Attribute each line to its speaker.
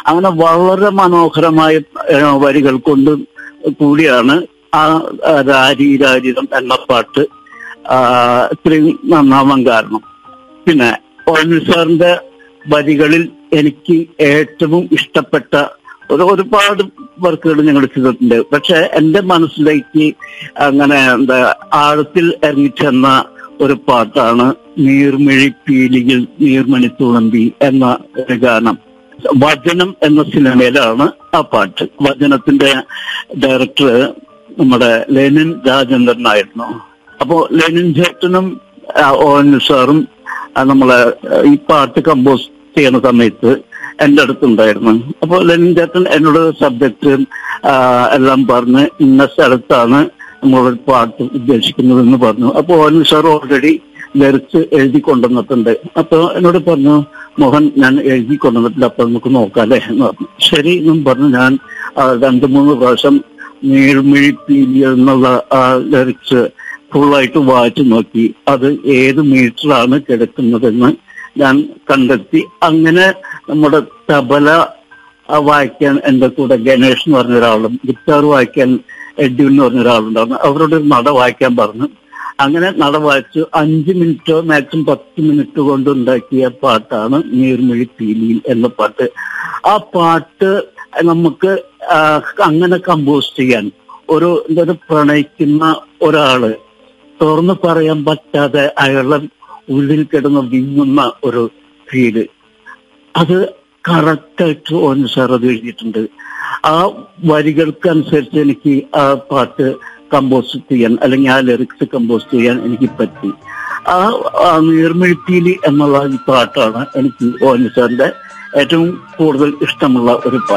Speaker 1: അങ്ങനെ വളരെ മനോഹരമായ ഏഹ്, വരികൾ കൊണ്ട് കൂടിയാണ് ആ ആ, രാരി രാരിതം എന്ന പാട്ട് ആ, ഇത്രയും നന്നാവാൻ കാരണം പിന്നെ ഓർമ്മ സാറിന്റെ വരികളിൽ എനിക്ക് ഏറ്റവും ഇഷ്ടപ്പെട്ട ഒരു ഒരുപാട് വർക്കുകൾ ഞങ്ങൾ ചെയ്തിട്ടുണ്ട് പക്ഷെ എന്റെ മനസ്സിലേക്ക് അങ്ങനെ എന്താ ആഴത്തിൽ ഇറങ്ങിച്ചെന്ന ഒരു പാട്ടാണ് നീർമിഴി പീലിയിൽ നീർമണി തുളമ്പി എന്ന ഒരു ഗാനം വചനം എന്ന സിനിമയിലാണ് ആ പാട്ട് വചനത്തിന്റെ ഡയറക്ടർ നമ്മുടെ ലെനിൻ രാജേന്ദ്രനായിരുന്നു അപ്പോ ലെനിൻ ചേട്ടനും ആ, ഒ എൻ സാറും ആ, നമ്മളെ ആ, ഈ പാട്ട് കമ്പോസ് ചെയ്യുന്ന സമയത്ത് എന്റെ അടുത്തുണ്ടായിരുന്നു അപ്പൊ ലെനിൻ ചേട്ടൻ എന്നോട് സബ്ജക്ട് എല്ലാം പറഞ്ഞ് ഇന്ന സ്ഥലത്താണ് നമ്മളൊരു പാട്ട് ഉദ്ദേശിക്കുന്നതെന്ന് പറഞ്ഞു അപ്പൊ O N sir already lyrics എഴുതി കൊണ്ടുവന്നിട്ടുണ്ട് അപ്പൊ എന്നോട് പറഞ്ഞു മോഹൻ ഞാൻ എഴുതി കൊണ്ടുവന്നിട്ടില്ല അപ്പൊ നമുക്ക് നോക്കാല്ലേ എന്ന് പറഞ്ഞു ശരി എന്നും പറഞ്ഞു ഞാൻ ആ, രണ്ടു മൂന്ന് പ്രാവശ്യം നീർമിഴി പീലി എന്നുള്ള ആ ലിറിക്സ് ഫുള്ളായിട്ട് വായിച്ചു നോക്കി അത് ഏത് മീറ്ററാണ് കിടക്കുന്നതെന്ന് ഞാൻ കണ്ടെത്തി അങ്ങനെ നമ്മുടെ തബല ആ, വായിക്കാൻ എന്റെ കൂടെ ഗണേഷ് എന്ന് പറഞ്ഞ ഒരാളും ഗിറ്റാർ വായിക്കാൻ എഡ്യു എന്ന് പറഞ്ഞ ഒരാളുണ്ടായിരുന്നു അവരോട് ഒരു നട വായിക്കാൻ പറഞ്ഞു അങ്ങനെ നട വായിച്ചു അഞ്ച് മിനിറ്റോ മാക്സിമം പത്ത് മിനിറ്റ് കൊണ്ട് ഉണ്ടാക്കിയ പാട്ടാണ് നീർമിഴി പീലിയിൽ എന്ന പാട്ട് ആ പാട്ട് നമുക്ക് ആ, അങ്ങനെ കമ്പോസ് ചെയ്യാൻ ഒരു എന്താ ഒരു പ്രണയിക്കുന്ന ഒരാള് തുറന്നു പറയാൻ പറ്റാതെ അയാളുടെ ഉള്ളിൽ കിടന്ന് വിങ്ങുന്ന ഒരു ഫീല് അത് കറക്റ്റായിട്ട് ഓൻ സാർ അത് എഴുതിയിട്ടുണ്ട് ആ വരികൾക്കനുസരിച്ച് എനിക്ക് ആ പാട്ട് കമ്പോസ് ചെയ്യാൻ അല്ലെങ്കിൽ ആ ലിറിക്സ് കമ്പോസ് ചെയ്യാൻ എനിക്ക് പറ്റി ആ ആ നീർമിഴിപ്പീലി എന്നുള്ള ഈ പാട്ടാണ് എനിക്ക് ഓൻ സാറിന്റെ ഏറ്റവും കൂടുതൽ ഇഷ്ടമുള്ള ഒരു പാട്ട്